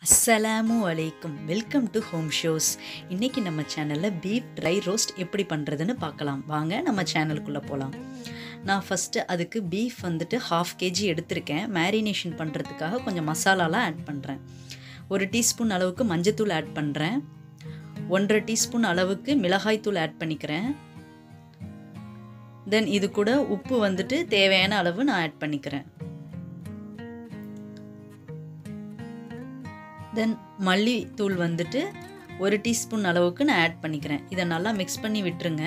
அஸ்ஸலாமு அலைக்கும் welcome to home shows இன்றைக்கி நம்ம சேனலில் பீஃப் ட்ரை ரோஸ்ட் எப்படி பண்ணுறதுன்னு பார்க்கலாம் வாங்க நம்ம சேனலுக்குள்ளே போகலாம் நான் ஃபஸ்ட்டு அதுக்கு பீஃப் வந்துட்டு ஹாஃப் கேஜி எடுத்திருக்கேன் மேரினேஷன் பண்ணுறதுக்காக கொஞ்சம் மசாலாலாம் ஆட் பண்ணுறேன் ஒரு டீஸ்பூன் அளவுக்கு மஞ்சத்தூள் ஆட் பண்ணுறேன் ஒன்றரை டீஸ்பூன் அளவுக்கு மிளகாய்த்தூள் ஆட் பண்ணிக்கிறேன் தென் இது கூட உப்பு வந்துட்டு தேவையான அளவு நான் ஆட் பண்ணிக்கிறேன் தென் மல்லித்தூள் வந்துட்டு ஒரு டீஸ்பூன் அளவுக்கு நான் ஆட் பண்ணிக்கிறேன் இதை நல்லா மிக்ஸ் பண்ணி விட்டுருங்க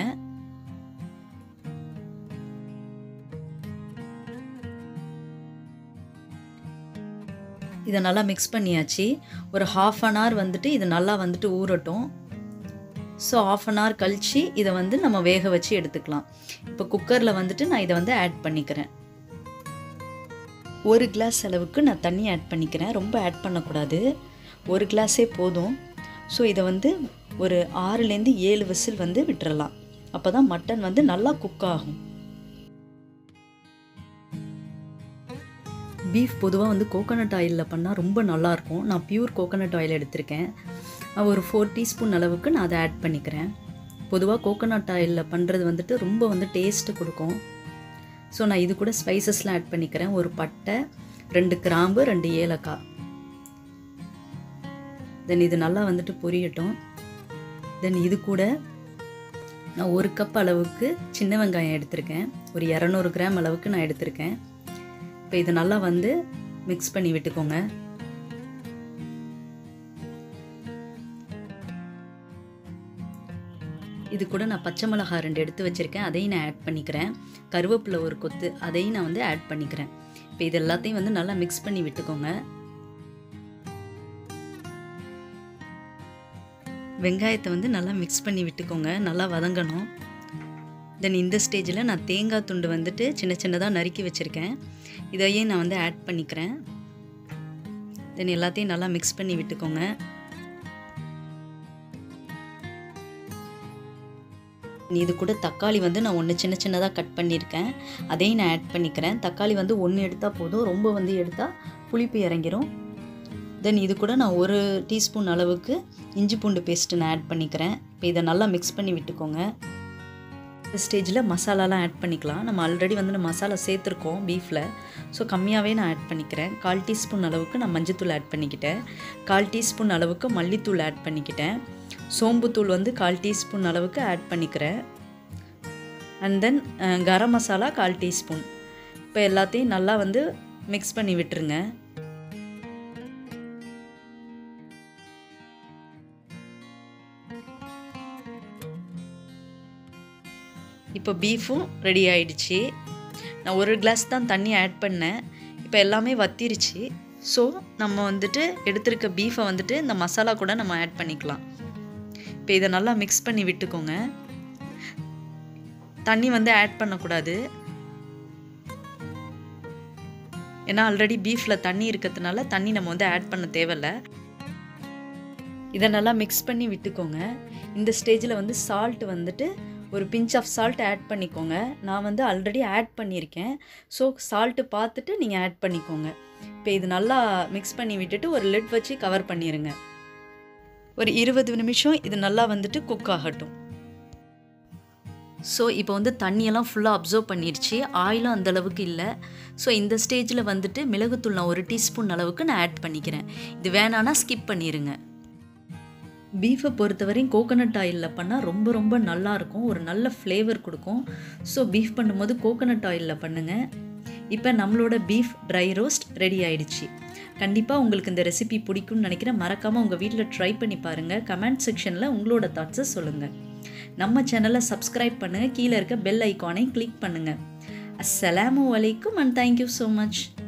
இதை நல்லா மிக்ஸ் பண்ணியாச்சு ஒரு ஹாஃப் அன் ஹவர் வந்துட்டு இது நல்லா வந்துட்டு ஊறட்டும் ஸோ ஆஃப் அன் ஹவர் கழித்து இதை வந்து நம்ம வேக வச்சு எடுத்துக்கலாம் இப்போ குக்கரில் வந்துட்டு நான் இதை வந்து ஆட் பண்ணிக்கிறேன் ஒரு கிளாஸ் அளவுக்கு நான் தண்ணி ஆட் பண்ணிக்கிறேன் ரொம்ப ஆட் பண்ணக்கூடாது ஒரு கிளாஸே போதும் ஸோ இதை வந்து ஒரு ஆறுலேருந்து ஏழு விசில் வந்து விட்டுறலாம் அப்போ தான் மட்டன் வந்து நல்லா குக் ஆகும் பீஃப் பொதுவாக வந்து கோகோனட் ஆயிலில் பண்ணால் ரொம்ப நல்லாயிருக்கும் நான் பியூர் கோகோனட் ஆயில் எடுத்திருக்கேன் ஒரு ஃபோர் டீஸ்பூன் அளவுக்கு நான் அதை ஆட் பண்ணிக்கிறேன் பொதுவாக கோகோனட் ஆயிலில் பண்ணுறது வந்துட்டு ரொம்ப வந்து டேஸ்ட்டு கொடுக்கும் ஸோ நான் இது கூட ஸ்பைசஸ்லாம் ஆட் பண்ணிக்கிறேன் ஒரு பட்டை ரெண்டு கிராம்பு ரெண்டு ஏலக்காய் தென் இது நல்லா வந்துட்டு பொரியட்டும் தென் இது கூட நான் ஒரு கப் அளவுக்கு சின்ன வெங்காயம் எடுத்திருக்கேன் ஒரு இரநூறு கிராம் அளவுக்கு நான் எடுத்திருக்கேன் இப்போ இது நல்லா வந்து மிக்ஸ் பண்ணி விட்டுக்கோங்க இது கூட நான் பச்சை மிளகா ரெண்டு எடுத்து வச்சுருக்கேன் அதையும் நான் ஆட் பண்ணிக்கிறேன் கருவேப்பிலை ஒரு கொத்து அதையும் நான் வந்து ஆட் பண்ணிக்கிறேன் இப்போ இது எல்லாத்தையும் வந்து நல்லா மிக்ஸ் பண்ணி விட்டுக்கோங்க வெங்காயத்தை வந்து நல்லா மிக்ஸ் பண்ணி விட்டுக்கோங்க நல்லா வதங்கணும் தென் இந்த ஸ்டேஜில் நான் தேங்காய் துண்டு வந்துட்டு சின்ன சின்னதாக நறுக்கி வச்சுருக்கேன் இதையும் நான் வந்து ஆட் பண்ணிக்கிறேன் தென் எல்லாத்தையும் நல்லா மிக்ஸ் பண்ணி விட்டுக்கோங்க இது கூட தக்காளி வந்து நான் ஒன்று சின்ன சின்னதாக கட் பண்ணியிருக்கேன் அதையும் நான் ஆட் பண்ணிக்கிறேன் தக்காளி வந்து ஒன்று எடுத்தால் போதும் ரொம்ப வந்து எடுத்தால் புளிப்பு இறங்கிரும் தென் இது கூட நான் ஒரு டீஸ்பூன் அளவுக்கு இஞ்சி பூண்டு பேஸ்ட்டு நான் ஆட் பண்ணிக்கிறேன் இப்போ இதை நல்லா மிக்ஸ் பண்ணி விட்டுக்கோங்க இந்த ஸ்டேஜில் மசாலாலாம் ஆட் பண்ணிக்கலாம் நம்ம ஆல்ரெடி வந்து நம்ம மசாலா சேர்த்துருக்கோம் பீஃபில் ஸோ கம்மியாகவே நான் ஆட் பண்ணிக்கிறேன் கால் டீஸ்பூன் அளவுக்கு நான் மஞ்சத்தூள் ஆட் பண்ணிக்கிட்டேன் கால் டீஸ்பூன் அளவுக்கு மல்லித்தூள் ஆட் பண்ணிக்கிட்டேன் சோம்புத்தூள் வந்து கால் டீஸ்பூன் அளவுக்கு ஆட் பண்ணிக்கிறேன் அண்ட் தென் கரம் மசாலா கால் டீஸ்பூன் இப்போ எல்லாத்தையும் நல்லா வந்து மிக்ஸ் பண்ணி விட்டுருங்க இப்போ பீஃபும் ரெடி ஆயிடுச்சு நான் ஒரு கிளாஸ் தான் தண்ணி ஆட் பண்ணேன் இப்போ எல்லாமே வத்திருச்சு ஸோ நம்ம வந்துட்டு எடுத்திருக்க பீஃபை வந்துட்டு இந்த மசாலா கூட நம்ம ஆட் பண்ணிக்கலாம் இப்போ இதை நல்லா மிக்ஸ் பண்ணி விட்டுக்கோங்க தண்ணி வந்து ஆட் பண்ணக்கூடாது ஏன்னா ஆல்ரெடி பீஃபில் தண்ணி இருக்கிறதுனால தண்ணி நம்ம வந்து ஆட் பண்ண தேவையில்ல இதை நல்லா மிக்ஸ் பண்ணி விட்டுக்கோங்க இந்த ஸ்டேஜில் வந்து சால்ட் வந்துட்டு ஒரு பிஞ்ச் ஆஃப் சால்ட் ஆட் பண்ணிக்கோங்க நான் வந்து ஆல்ரெடி ஆட் பண்ணியிருக்கேன் ஸோ சால்ட்டு பார்த்துட்டு நீங்கள் ஆட் பண்ணிக்கோங்க இப்போ இது நல்லா மிக்ஸ் பண்ணி விட்டுட்டு ஒரு லிட் வச்சு கவர் பண்ணிடுங்க ஒரு இருபது நிமிஷம் இது நல்லா வந்துட்டு குக் ஆகட்டும் ஸோ இப்போ வந்து தண்ணியெல்லாம் ஃபுல்லாக அப்சர்வ் பண்ணிருச்சு ஆயிலும் அந்த அளவுக்கு இல்லை ஸோ இந்த ஸ்டேஜில் வந்துட்டு மிளகுத்தூள் நான் ஒரு டீஸ்பூன் அளவுக்கு நான் ஆட் பண்ணிக்கிறேன் இது வேணான்னா ஸ்கிப் பண்ணிடுங்க பீஃபை பொறுத்தவரையும் கோகோனட் ஆயிலில் பண்ணால் ரொம்ப ரொம்ப நல்லாயிருக்கும் ஒரு நல்ல ஃப்ளேவர் கொடுக்கும் ஸோ பீஃப் பண்ணும்போது கோகோனட் ஆயிலில் பண்ணுங்கள் இப்போ நம்மளோட பீஃப் ட்ரை ரோஸ்ட் ரெடி ஆயிடுச்சு கண்டிப்பாக உங்களுக்கு இந்த ரெசிபி பிடிக்கும்னு நினைக்கிறேன் மறக்காமல் உங்கள் வீட்டில் ட்ரை பண்ணி பாருங்கள் கமெண்ட் செக்ஷனில் உங்களோட தாட்ஸை சொல்லுங்கள் நம்ம சேனலை சப்ஸ்கிரைப் பண்ணுங்கள் கீழே இருக்க பெல் ஐக்கானை கிளிக் பண்ணுங்கள் அஸ்ஸலாமு அலைக்கும் அண்ட் தேங்க்யூ ஸோ மச்